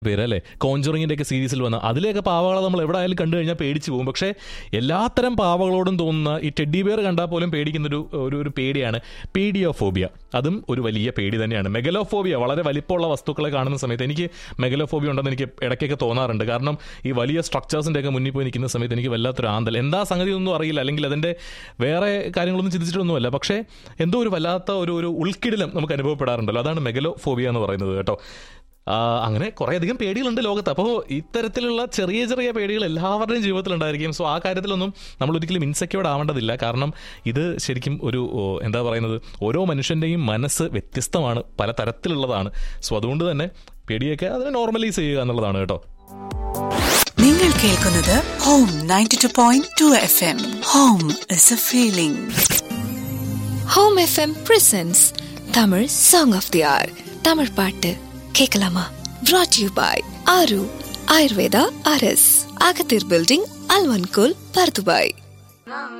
പേര് അല്ലേ കോഞ്ചറിങ്ങിന്റെ ഒക്കെ സീരീസിൽ വന്ന അതിലെയൊക്കെ പാവകളെ നമ്മൾ എവിടെ ആയാലും കണ്ടു കഴിഞ്ഞാൽ പേടിച്ചു പോകും പക്ഷേ എല്ലാത്തരം പാവകളോടും തോന്നുന്ന ഈ ടെഡി ബിയർ കണ്ടാൽ പോലും പേടിക്കുന്നൊരു ഒരു ഒരു പേടിയാണ് പീഡിയോഫോബിയ അതും ഒരു വലിയ പേടി തന്നെയാണ് മെഗലോഫോബിയ വളരെ വലിപ്പമുള്ള വസ്തുക്കളെ കാണുന്ന സമയത്ത് എനിക്ക് മെഗലോഫോബിയ ഉണ്ടെന്ന് എനിക്ക് ഇടയ്ക്കൊക്കെ തോന്നാറുണ്ട് കാരണം ഈ വലിയ സ്ട്രക്ചേഴ്സിൻ്റെ ഒക്കെ മുന്നിൽ പോയി നിൽക്കുന്ന സമയത്ത് എനിക്ക് വല്ലാത്തൊരു ആന്തൽ എന്താ സംഗതി ഒന്നും അറിയില്ല അല്ലെങ്കിൽ അതിൻ്റെ വേറെ കാര്യങ്ങളൊന്നും ചിന്തിച്ചിട്ടൊന്നുമല്ല പക്ഷേ എന്തോ ഒരു വല്ലാത്ത ഒരു ഒരു ഉൾക്കിടിലം നമുക്ക് അനുഭവപ്പെടാറുണ്ടല്ലോ അതാണ് മെഗലോഫോബിയ എന്ന് പറയുന്നത് കേട്ടോ ആ, അങ്ങനെ കുറേയധികം പേടികളുണ്ട് ലോകത്ത് അപ്പോൾ ഇത്തരത്തിലുള്ള ചെറിയ ചെറിയ പേടികൾ എല്ലാവരുടെയും ജീവിതത്തിൽ ഉണ്ടായിരിക്കും സോ ആ കാര്യത്തിലൊന്നും നമ്മൾ ഒരിക്കലും ഇൻസെക്യൂർഡ് ആവേണ്ടതില്ല കാരണം ഇത് ശരിക്കും ഒരു ഓ, എന്താ പറയുന്നത് ഓരോ മനുഷ്യൻ്റെയും മനസ്സ് വ്യത്യസ്തമാണ് പല തരത്തിലുള്ളതാണ് സോ അതുകൊണ്ട് തന്നെ പേടിയൊക്കെ അതിനെ നോർമലൈസ് ചെയ്യുക എന്നുള്ളതാണ് കേട്ടോ നിങ്ങൾ കേൾക്കുന്നത് home ninety two point two F M home is a feeling home FM presents Tamil song of the hour Tamil பாட்டு கேட்கலாமா brought you by Aaru Ayurveda அரஸ் அகத்தீர் பில்டிங் அல்வன்கோல் பர்துபாய்